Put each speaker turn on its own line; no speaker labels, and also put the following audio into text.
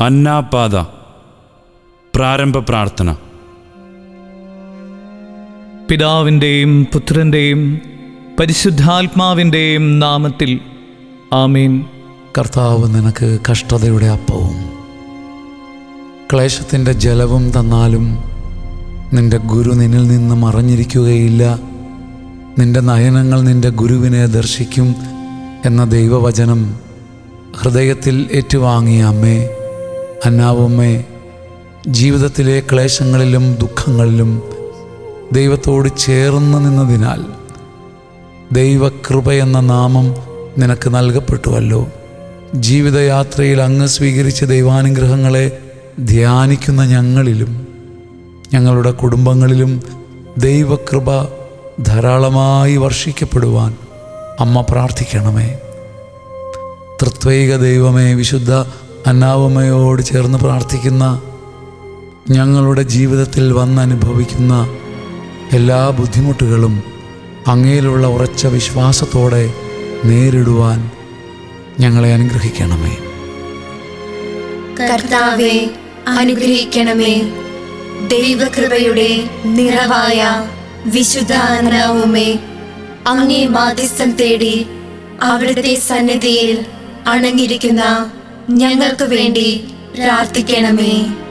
അന്നാപാത പ്രാരംഭ പ്രാർത്ഥന
പിതാവിൻ്റെയും പുത്രൻ്റെയും പരിശുദ്ധാത്മാവിൻ്റെയും നാമത്തിൽ ആമീൻ
കർത്താവ് നിനക്ക് കഷ്ടതയുടെ അപ്പവും ക്ലേശത്തിൻ്റെ ജലവും തന്നാലും നിന്റെ ഗുരു നിന്നിൽ നിന്ന് മറഞ്ഞിരിക്കുകയില്ല നിന്റെ നയനങ്ങൾ നിന്റെ ഗുരുവിനെ ദർശിക്കും എന്ന ദൈവവചനം ഹൃദയത്തിൽ ഏറ്റുവാങ്ങിയ അമ്മേ അന്നാവമ്മേ ജീവിതത്തിലെ ക്ലേശങ്ങളിലും ദുഃഖങ്ങളിലും ദൈവത്തോട് ചേർന്ന് നിന്നതിനാൽ ദൈവകൃപ എന്ന നാമം നിനക്ക് നൽകപ്പെട്ടുവല്ലോ ജീവിതയാത്രയിൽ അങ്ങ് സ്വീകരിച്ച ദൈവാനുഗ്രഹങ്ങളെ ധ്യാനിക്കുന്ന ഞങ്ങളിലും ഞങ്ങളുടെ കുടുംബങ്ങളിലും ദൈവകൃപ ധാരാളമായി വർഷിക്കപ്പെടുവാൻ അമ്മ പ്രാർത്ഥിക്കണമേ തൃത്വൈക ദൈവമേ വിശുദ്ധ അന്നാവമ്മയോട് ചേർന്ന് പ്രാർത്ഥിക്കുന്ന ഞങ്ങളുടെ ജീവിതത്തിൽ വന്നനുഭവിക്കുന്ന എല്ലാ ബുദ്ധിമുട്ടുകളും അങ്ങയിലുള്ള ഉറച്ച വിശ്വാസത്തോടെ നേരിടുവാൻ ഞങ്ങളെ അനുഗ്രഹിക്കണമേ
കർത്താവെ അനുഗ്രഹിക്കണമേ ദൈവകൃപയുടെ നിറവായ വിശുദ്ധ അന്നാവുമേ അങ്ങേ മാധ്യസ്ഥം തേടി അവിടുത്തെ സന്നിധിയിൽ അണങ്ങിയിരിക്കുന്ന ഞങ്ങൾക്ക് വേണ്ടി പ്രാർത്ഥിക്കണമേ